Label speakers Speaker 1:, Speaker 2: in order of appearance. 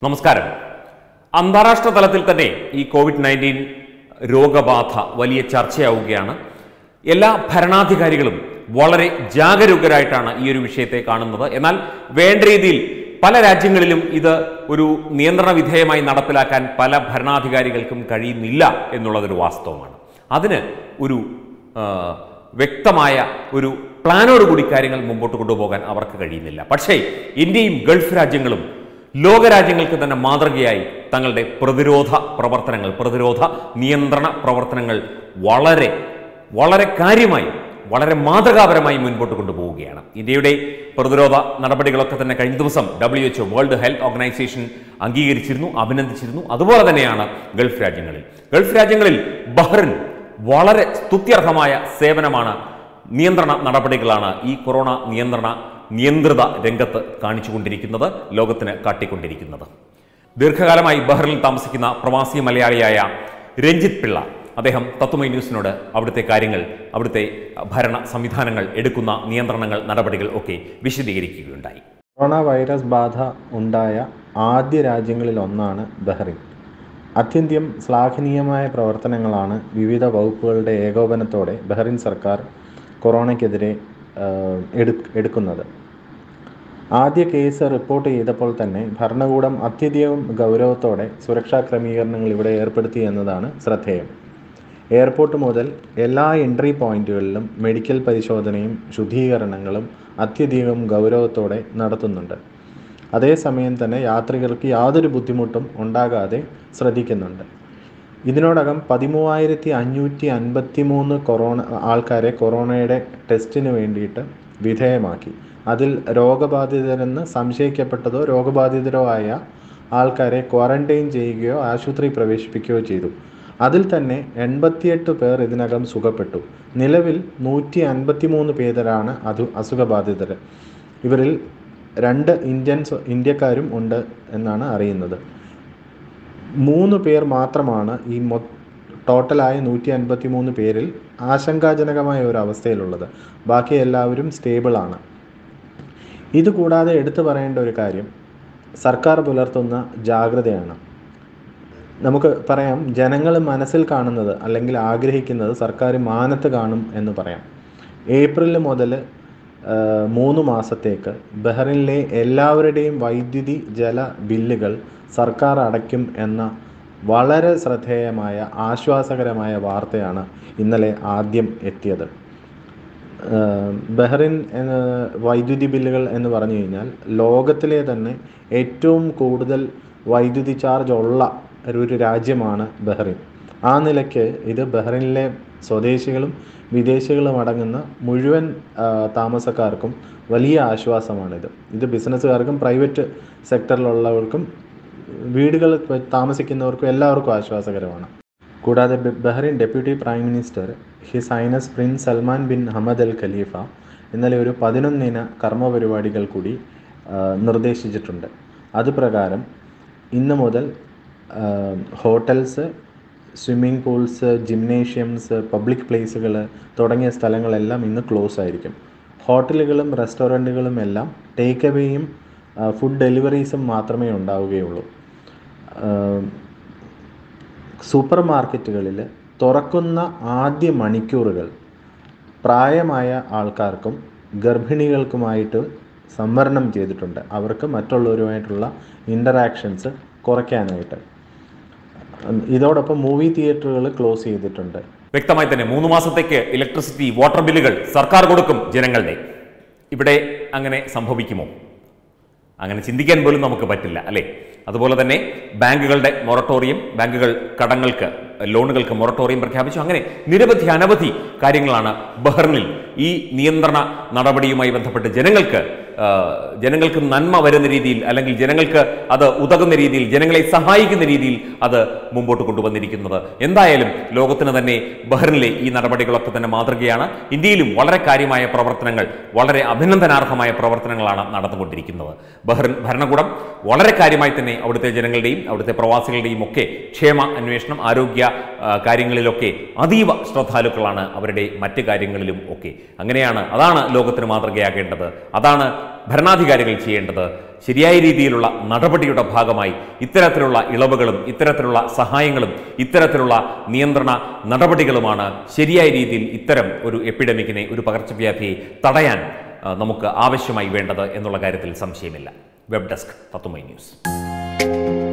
Speaker 1: നമസ്കാരം അന്താരാഷ്ട്ര തലത്തിൽ തന്നെ ഈ കോവിഡ് നയൻറ്റീൻ രോഗബാധ വലിയ ചർച്ചയാവുകയാണ് എല്ലാ ഭരണാധികാരികളും വളരെ ജാഗരൂകരായിട്ടാണ് ഈ ഒരു വിഷയത്തെ കാണുന്നത് എന്നാൽ വേണ്ട രീതിയിൽ പല രാജ്യങ്ങളിലും ഇത് ഒരു നിയന്ത്രണ വിധേയമായി നടപ്പിലാക്കാൻ പല ഭരണാധികാരികൾക്കും കഴിയുന്നില്ല എന്നുള്ളതൊരു വാസ്തവമാണ് അതിന് ഒരു ആ, വ്യക്തമായ ഒരു പ്ലാനോടുകൂടി കാര്യങ്ങൾ മുമ്പോട്ട് കൊണ്ടുപോകാൻ അവർക്ക് കഴിയുന്നില്ല പക്ഷേ ഇന്ത്യയും ഗൾഫ് രാജ്യങ്ങളും ലോകരാജ്യങ്ങൾക്ക് തന്നെ മാതൃകയായി തങ്ങളുടെ പ്രതിരോധ പ്രവർത്തനങ്ങൾ പ്രതിരോധ നിയന്ത്രണ പ്രവർത്തനങ്ങൾ വളരെ വളരെ കാര്യമായി വളരെ മാതൃകാപരമായി മുൻപോട്ട് കൊണ്ടുപോവുകയാണ് ഇന്ത്യയുടെ പ്രതിരോധ നടപടികളൊക്കെ തന്നെ കഴിഞ്ഞ ദിവസം W H O World Health Organization അംഗീകരിച്ചിരുന്നു അഭിനന്ദിച്ചിരുന്നു അതുപോലെ തന്നെയാണ് ഗൾഫ് രാജ്യങ്ങളിൽ ഗൾഫ് രാജ്യങ്ങളിൽ ബഹ്റിൻ വളരെ സ്തുത്യർഹമായ സേവനമാണ് നിയന്ത്രണ നടപടികളാണ് ഈ കൊറോണ നിയന്ത്രണ നിയന്ത്രിത രംഗത്ത് കാണിച്ചുകൊണ്ടിരിക്കുന്നത് ലോകത്തിന് കാട്ടിക്കൊണ്ടിരിക്കുന്നത് ദീർഘകാലമായി ബഹ്റിനിൽ താമസിക്കുന്ന പ്രവാസി മലയാളിയായ രഞ്ജിത്ത് പിള്ള അദ്ദേഹം തത്വമൈ ന്യൂസിനോട് അവിടുത്തെ കാര്യങ്ങൾ അവിടുത്തെ ഭരണ സംവിധാനങ്ങൾ എടുക്കുന്ന നിയന്ത്രണങ്ങൾ നടപടികൾ ഒക്കെ വിശദീകരിക്കുകയുണ്ടായി
Speaker 2: കൊറോണ വൈറസ് ബാധ ഉണ്ടായ ആദ്യ രാജ്യങ്ങളിൽ ഒന്നാണ് ബഹ്റിൻ അത്യന്ത്യം ശ്ലാഘനീയമായ പ്രവർത്തനങ്ങളാണ് വിവിധ വകുപ്പുകളുടെ ഏകോപനത്തോടെ ബഹ്റിൻ സർക്കാർ കൊറോണയ്ക്കെതിരെ ആഹ്, എടു എടുക്കുന്നത് ആദ്യ കേസ് റിപ്പോർട്ട് ചെയ്തപ്പോൾ തന്നെ ഭരണകൂടം അത്യധികം ഗൗരവത്തോടെ സുരക്ഷാ ക്രമീകരണങ്ങൾ ഇവിടെ ഏർപ്പെടുത്തി എന്നതാണ് ശ്രദ്ധേയം എയർപോർട്ട് മുതൽ എല്ലാ എൻട്രി പോയിന്റുകളിലും മെഡിക്കൽ പരിശോധനയും ശുദ്ധീകരണങ്ങളും അത്യധികം ഗൗരവത്തോടെ നടത്തുന്നുണ്ട് അതേസമയം തന്നെ യാത്രികർക്ക് യാതൊരു ബുദ്ധിമുട്ടും ഉണ്ടാകാതെ ശ്രദ്ധിക്കുന്നുണ്ട് ഇതിനോടകം പതിമൂവായിരത്തി അഞ്ഞൂറ്റി അൻപത്തി മൂന്ന് കൊറോണ ആൾക്കാരെ കൊറോണയുടെ ടെസ്റ്റിന് വേണ്ടിയിട്ട് വിധേയമാക്കി അതിൽ രോഗബാധിതരെന്ന് സംശയിക്കപ്പെട്ടതോ രോഗബാധിതരോ ആയ ആൾക്കാരെ ക്വാറന്റൈൻ ചെയ്യുകയോ ആശുപത്രി പ്രവേശിപ്പിക്കുകയോ ചെയ്തു അതിൽ തന്നെ എൺപത്തിയെട്ട് പേർ ഇതിനകം സുഖപ്പെട്ടു നിലവിൽ നൂറ്റി അൻപത്തി മൂന്ന് പേരാണ് അത് അസുഖബാധിതർ ഇവരിൽ രണ്ട് ഇന്ത്യൻസ് ഇന്ത്യക്കാരും ഉണ്ട് എന്നാണ് അറിയുന്നത് മൂന്ന് പേർ മാത്രമാണ് ഈ മൊ ടോട്ടലായ നൂറ്റി അൻപത്തി മൂന്ന് പേരിൽ ആശങ്കാജനകമായ ഒരു അവസ്ഥയിലുള്ളത് ബാക്കി എല്ലാവരും സ്റ്റേബിളാണ് ഇതുകൂടാതെ എടുത്തു പറയേണ്ട ഒരു കാര്യം സർക്കാർ പുലർത്തുന്ന ജാഗ്രതയാണ് നമുക്ക് പറയാം ജനങ്ങൾ മനസ്സിൽ കാണുന്നത് അല്ലെങ്കിൽ ആഗ്രഹിക്കുന്നത് സർക്കാർ മാനത്ത് കാണും എന്ന് പറയാം ഏപ്രിൽ മുതൽ മൂന്ന് മാസത്തേക്ക് ബഹ്റിനിലെ എല്ലാവരുടെയും വൈദ്യുതി ജല ബില്ലുകൾ സർക്കാർ അടയ്ക്കും എന്ന വളരെ ശ്രദ്ധേയമായ ആശ്വാസകരമായ വാർത്തയാണ് ഇന്നലെ ആദ്യം എത്തിയത് ഏഹ് ബഹ്റിൻ എന്ന വൈദ്യുതി ബില്ലുകൾ എന്ന് പറഞ്ഞു കഴിഞ്ഞാൽ ലോകത്തിലെ തന്നെ ഏറ്റവും കൂടുതൽ വൈദ്യുതി ചാർജ് ഉള്ള ഒരു രാജ്യമാണ് ബഹ്റിൻ ആ നിലയ്ക്ക് ഇത് ബഹ്റിനിലെ സ്വദേശികളും വിദേശികളും അടങ്ങുന്ന മുഴുവൻ ആ, താമസക്കാർക്കും വലിയ ആശ്വാസമാണിത് ഇത് ബിസിനസ്സുകാർക്കും പ്രൈവറ്റ് സെക്ടറിലുള്ളവർക്കും വീടുകളിൽ താമസിക്കുന്നവർക്കും എല്ലാവർക്കും ആശ്വാസകരമാണ് കൂടാതെ ബ- Bahrain deputy prime minister his highness prince Salman Bin Hamad Al Khalifa ഇന്നലെ ഒരു പതിനൊന്നിന കർമ്മ പരിപാടികൾ കൂടി ആ, നിർദ്ദേശിച്ചിട്ടുണ്ട് അതുപ്രകാരം ഇന്ന് മുതൽ ആ, hotels swimming pools gymnasiums public പ്ലേസുകൾ തുടങ്ങിയ സ്ഥലങ്ങളെല്ലാം ഇന്ന് ക്ലോസ് ആയിരിക്കും ഹോട്ടലുകളും റെസ്റ്റോറൻറ്റുകളും എല്ലാം ടേക്ക് അവേയും ഫുഡ് ഡെലിവറീസും മാത്രമേ ഉണ്ടാവുകയുള്ളൂ ആ, സൂപ്പർ മാർക്കറ്റുകളിൽ തുറക്കുന്ന ആദ്യ മണിക്കൂറുകൾ പ്രായമായ ആൾക്കാർക്കും ഗർഭിണികൾക്കുമായിട്ട് സംവരണം ചെയ്തിട്ടുണ്ട് അവർക്ക് മറ്റുള്ളവരുമായിട്ടുള്ള ഇൻ്ററാക്ഷൻസ് കുറയ്ക്കാനായിട്ട് ഉം, ഇതോടൊപ്പം മൂവി തിയേറ്ററുകൾ ക്ലോസ് ചെയ്തിട്ടുണ്ട്
Speaker 1: വ്യക്തമായി തന്നെ മൂന്ന് മാസത്തേക്ക് ഇലക്ട്രിസിറ്റി വാട്ടർ ബില്ലുകൾ സർക്കാർ കൊടുക്കും ജനങ്ങളുടെ ഇവിടെ അങ്ങനെ സംഭവിക്കുമോ അങ്ങനെ ചിന്തിക്കാൻ പോലും നമുക്ക് പറ്റില്ല അല്ലേ അതുപോലെ തന്നെ ബാങ്കുകളുടെ മൊറട്ടോറിയം ബാങ്കുകൾ കടങ്ങൾക്ക് ലോണുകൾക്ക് മൊറട്ടോറിയം പ്രഖ്യാപിച്ചു അങ്ങനെ നിരവധി അനവധി കാര്യങ്ങളാണ് ബഹ്റിനിൽ ഈ നിയന്ത്രണ നടപടിയുമായി ബന്ധപ്പെട്ട് ജനങ്ങൾക്ക് ആ, ജനങ്ങൾക്ക് നന്മ വരുന്ന രീതിയിൽ അല്ലെങ്കിൽ ജനങ്ങൾക്ക് അത് ഉതകുന്ന രീതിയിൽ ജനങ്ങളെ സഹായിക്കുന്ന രീതിയിൽ അത് മുമ്പോട്ട് കൊണ്ടുവന്നിരിക്കുന്നത് എന്തായാലും ലോകത്തിന് തന്നെ ബഹ്റിനിലെ ഈ നടപടികളൊക്കെ തന്നെ മാതൃകയാണ് ഇന്ത്യയിലും വളരെ കാര്യമായ പ്രവർത്തനങ്ങൾ വളരെ അഭിനന്ദനാർഹമായ പ്രവർത്തനങ്ങളാണ് നടന്നുകൊണ്ടിരിക്കുന്നത് ബഹ്റിൻ ഭരണകൂടം വളരെ കാര്യമായി തന്നെ അവിടുത്തെ ജനങ്ങളുടെയും അവിടുത്തെ പ്രവാസികളുടെയും ഒക്കെ ക്ഷേമ അന്വേഷണം ആരോഗ്യ ആ, കാര്യങ്ങളിലൊക്കെ അതീവ ശ്രദ്ധാലുക്കളാണ് അവരുടെ മറ്റ് കാര്യങ്ങളിലും ഒക്കെ അങ്ങനെയാണ് അതാണ് ലോകത്തിന് മാതൃകയാകേണ്ടത് അതാണ് ഭരണാധികാരികൾ ചെയ്യേണ്ടത് ശരിയായ രീതിയിലുള്ള നടപടിയുടെ ഭാഗമായി ഇത്തരത്തിലുള്ള ഇളവുകളും ഇത്തരത്തിലുള്ള സഹായങ്ങളും ഇത്തരത്തിലുള്ള നിയന്ത്രണ നടപടികളുമാണ് ശരിയായ രീതിയിൽ ഇത്തരം ഒരു എപ്പിഡമിക്കിനെ ഒരു പകർച്ചവ്യാധിയെ തടയാൻ ആ, നമുക്ക് ആവശ്യമായി വേണ്ടത് എന്നുള്ള കാര്യത്തിൽ സംശയമില്ല വെബ് ഡെസ്ക് തത്തുമൈ ന്യൂസ്